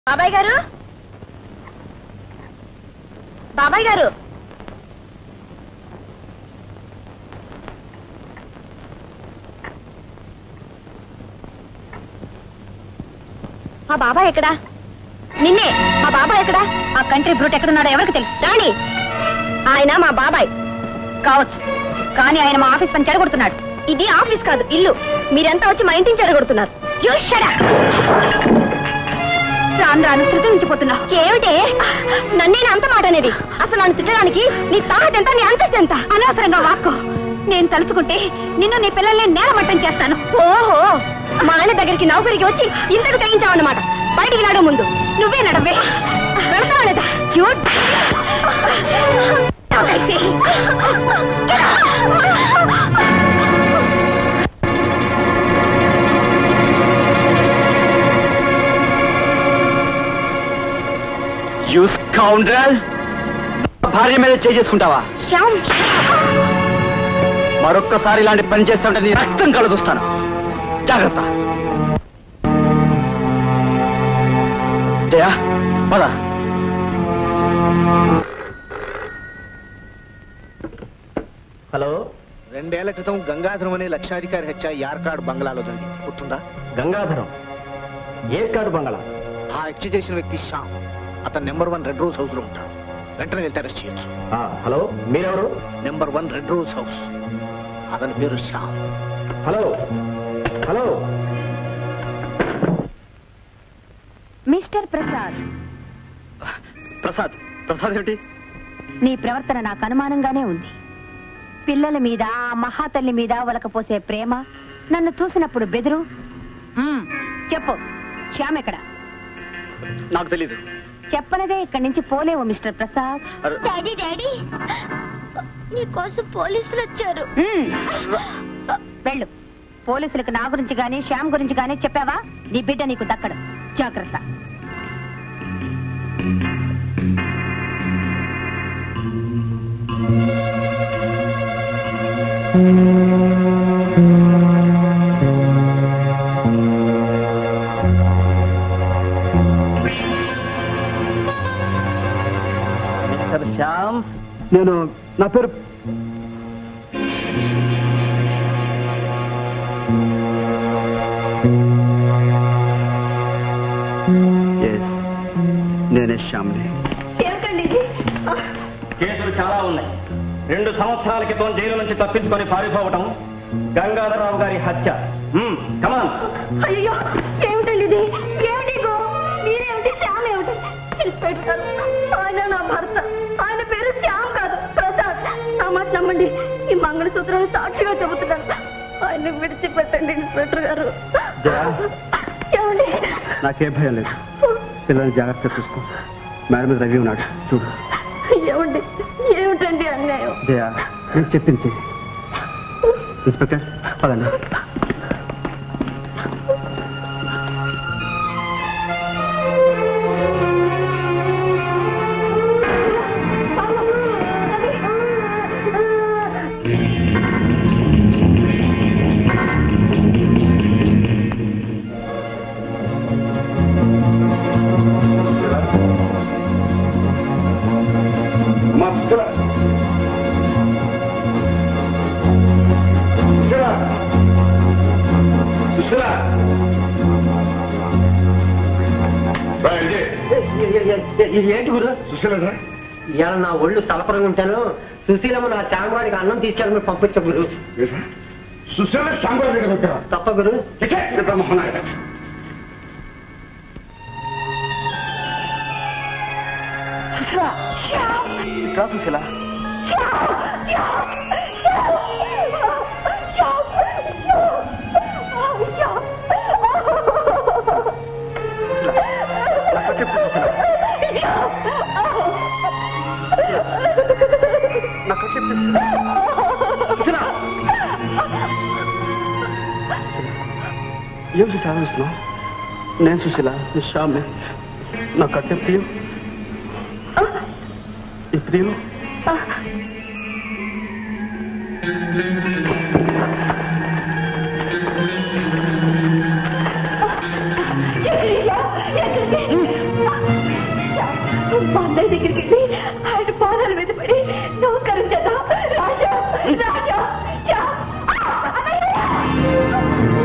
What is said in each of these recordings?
బాబాయ్ గారు బాబాయ్ గారు మా బాబాయ్ ఎక్కడా నిన్నే మా బాబాయ్ ఎక్కడా ఆ కంట్రీ బ్రూట్ ఎక్కడున్నాడో ఎవరికి తెలుసు రాణి ఆయన మా బాబాయ్ కావచ్చు కానీ ఆయన మా ఆఫీస్ పని చెడగొడుతున్నాడు ఇది ఆఫీస్ కాదు ఇల్లు మీరంతా వచ్చి మా ఇంటిని చెడగొడుతున్నారు You shut up! రాను రాను శృతి మించిపోతున్నా ఏమిటే నన్నేనా అంత మాట అనేది అసలు నన్ను తిట్టడానికి నీ తాహత ఎంత నీ అంతస్తు ఎంత అనవసరంగా వాక్కో నేను తలుచుకుంటే నిన్ను నీ పిల్లల్ని నేలమట్టం చేస్తాను ఓహో మా ఆయన దగ్గరికి నౌకరికి వచ్చి ఇంతకు తెగించావన్నమాట బయటికి నడు ముందు నువ్వే నడవే వెళ్తావా లేదా క్యూట్ యూ స్కౌండ్రల్ భార్య మీద చేసుకుంటావా శ్యామ్ మరొక్కసారి ఇలాంటి పని చేస్తుంటే నీ రక్తం కలుదొస్తాను జాగ్రత్త జయ పద హలో రెండేళ్ల క్రితం గంగాధరం అనే లక్షాధికారి హత్య యార్కాడ్ బంగ్లాలో జరిగింది గుర్తుందా గంగాధరం ఏ కాడు బంగళా ఆ హత్య చేసిన వ్యక్తి శ్యామ్ అతను number one red rose house లో ఉంటాడు వెంటనే వెళ్తే అరెస్ట్ చేయొచ్చు ఆ, హలో మీరెవరు number one red rose house అతని పేరు Shyam hello hello mister Prasad Prasad Prasad ఏమిటి నీ ప్రవర్తన నాకు అనుమానంగానే ఉంది పిల్లల మీద ఆ మహాతల్లి మీద ఒలకపోసే ప్రేమ నన్ను చూసినప్పుడు బెదురు మ్మ్, చెప్పు శ్యామ్ ఎక్కడ నాకు తెలీదు చెప్పనదే ఇక్కడి నుంచి పోలేవు మిస్టర్ ప్రసాద్ అరే, డాడీ డాడీ నీకోసం పోలీసులు వచ్చారు మ్మ్, వెళ్ళు పోలీసులకు నా గురించి గాని శ్యామ్ గురించి గాని చెప్పావా నీ బిడ్డ నీకు దక్కడు జాగ్రత్త మిస్టర్ శ్యామ్ నేను నా పేరు Yes, నేనే శ్యామ్ని కేసులు చాలా ఉన్నాయి రెండు సంవత్సరాల క్రితం జైలు నుంచి తప్పించుకొని పారిపోవటం గంగాధరరావు గారి హత్య మ్మ్, కమాన్ అయ్యో ఏమిటండి ఇది ఏమిటి ఇగో? మీరేమిటి శ్యామ్ ఏమిటి ఇన్స్పెక్టర్ గారు ఆయన నా భర్త ఆయన పేరు శ్యామ్ కాదు ప్రసాద్ నా మాట నమ్మండి ఈ మంగళసూత్రాన్ని సాక్షిగా చెబుతున్నాను ఆయన విడిచిపెట్టండి ఇన్స్పెక్టర్ గారు జయ. ఏమండి నాకే భయం లేదు పిల్లల్ని జాగ్రత్తగా చూసుకో మేడం మీద రవి ఉన్నాడు చూడు ఏమండి ఏమిటండి అన్యాయం జయ నేను చెప్పింది చెయ్యి ఇన్స్పెక్టర్ పదండి ఏంటి గురు ఇవాళ నా ఒళ్ళు సలపరంగా ఉంటాను సుశీలమ్మ నా శ్యామవాడికి అన్నం తీసుకెళ్ళమని పంపించ గురు సుశీల సాంబార్ దగ్గర పెట్టావా తప్ప గురు ఇట్రా సుశీల నాకు చెప్పు సుశీల నాకు చెప్పు సుశీల ఏం చూసి ఆలోచిస్తున్నావు నేను సుశీల నీ శ్యామ్ని నా కట్టె ప్రియం ఈ ప్రియం మా అన్నయ్య దగ్గరికి వెళ్ళి ఆయన పాదాల మీద పడి నమస్కరించేద్దాం రాజా రాజా యా. అన్నయ్య!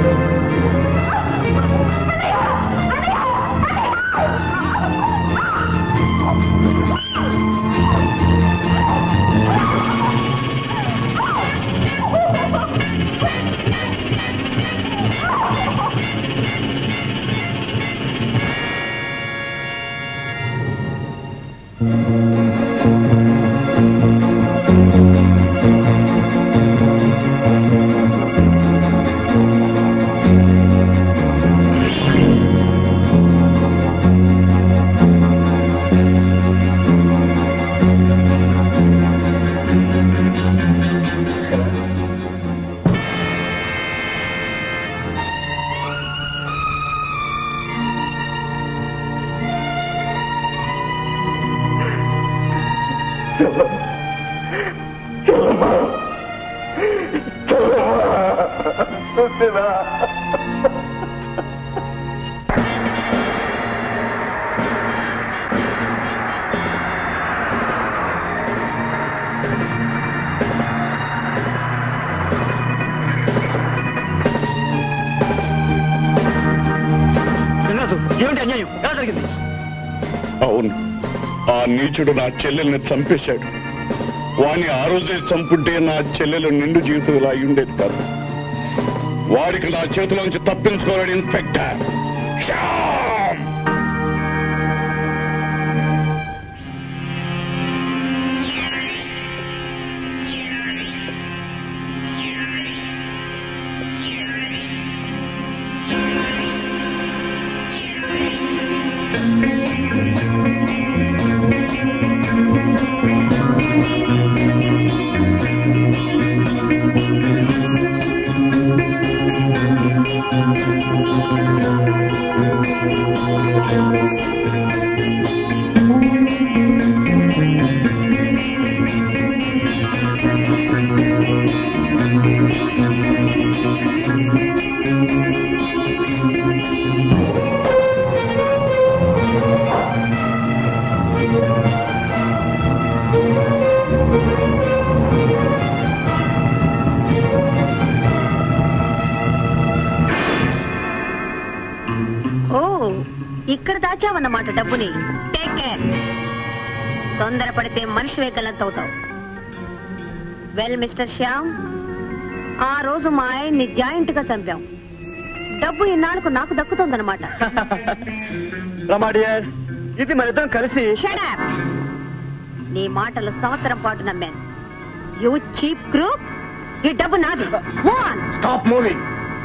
ఏమిటి అన్యాయం ఎలా జరిగింది అవును ఆ నీచుడు నా చెల్లెల్ని చంపేశాడు వాణ్ణి ఆ రోజే చంపుంటే నా చెల్లెలు నిండు జీవితం ఇలా అయి ఉండేది కాదు వాడికి నా చేతిలోంచి తప్పించుకోలేడు ఇన్స్పెక్టర్ శ్యామ్! ఓ ఇక్కడ దాచావన్నమాట డబ్బుని టేక్ కేర్ తొందరపడితే మనిషివే గల్లంతవుతావు వెల్ మిస్టర్ శ్యామ్ ఆ రోజు మా ఆయన్ని జాయింట్ గా చంపాం డబ్బు ఇన్నాళ్ళకు నాకు దక్కుతుందన్నమాట రమా డియర్ ఇది మన ఇద్దరం కలిసి Shut up! నీ మాటలు సంవత్సరం పాటు నమ్మాను యూ చీప్ గ్రూప్ ఈ డబ్బు నాది Move on. స్టాప్ మూవింగ్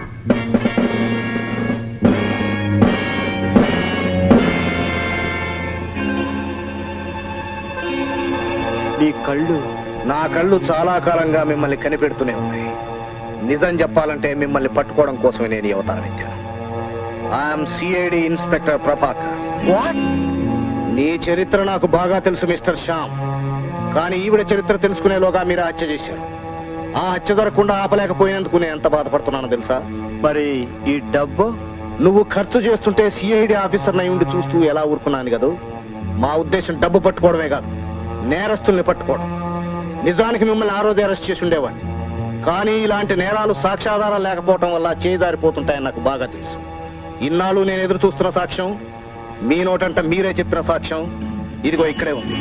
నీ కళ్ళు నా కళ్ళు చాలా కాలంగా మిమ్మల్ని కనిపెడుతూనే ఉన్నాయి నిజం చెప్పాలంటే మిమ్మల్ని పట్టుకోవడం కోసమే నేను ఈ అవతారం ఎత్తాను ఐఎమ్ సిఐడి ఇన్స్పెక్టర్ ప్రభాకర్ నీ చరిత్ర నాకు బాగా తెలుసు మిస్టర్ శ్యామ్ కానీ ఈవిడ చరిత్ర తెలుసుకునేలోగా మీరు ఆ హత్య చేశారు ఆ హత్య దొరకకుండా ఆపలేకపోయినందుకు నేను ఎంత బాధపడుతున్నానో తెలుసా మరి ఈ డబ్బు నువ్వు ఖర్చు చేస్తుంటే సిఐడి ఆఫీసర్ నై ఉండి చూస్తూ ఎలా ఊరుకున్నాను కదూ మా ఉద్దేశం డబ్బు పట్టుకోవడమే కాదు నేరస్తుల్ని పట్టుకోవడం నిజానికి మిమ్మల్ని ఆ రోజు అరెస్ట్ చేసి ఉండేవాడిని కానీ ఇలాంటి నేరాలు సాక్ష్యాధారాలు లేకపోవడం వల్ల చేదారిపోతుంటాయని నాకు బాగా తెలుసు ఇన్నాళ్ళు నేను ఎదురు చూస్తున్న సాక్ష్యం మీ నోటంట మీరే చెప్పిన సాక్ష్యం ఇదిగో ఇక్కడే ఉంది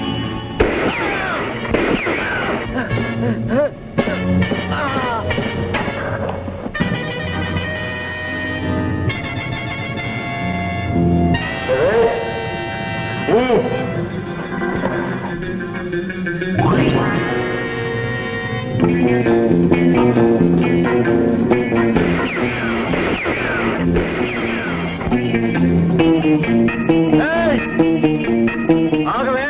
ఆగవే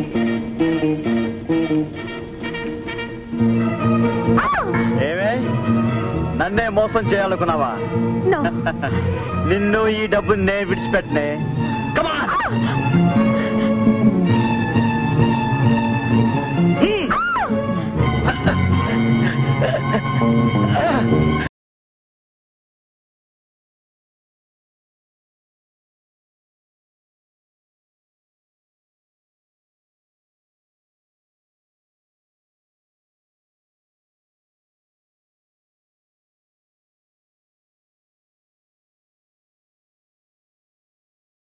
ఏమే నన్నే మోసం చేయాలనుకున్నావా No. నిన్ను ఈ డబ్బు నేను విడిచిపెట్టనే కమాన్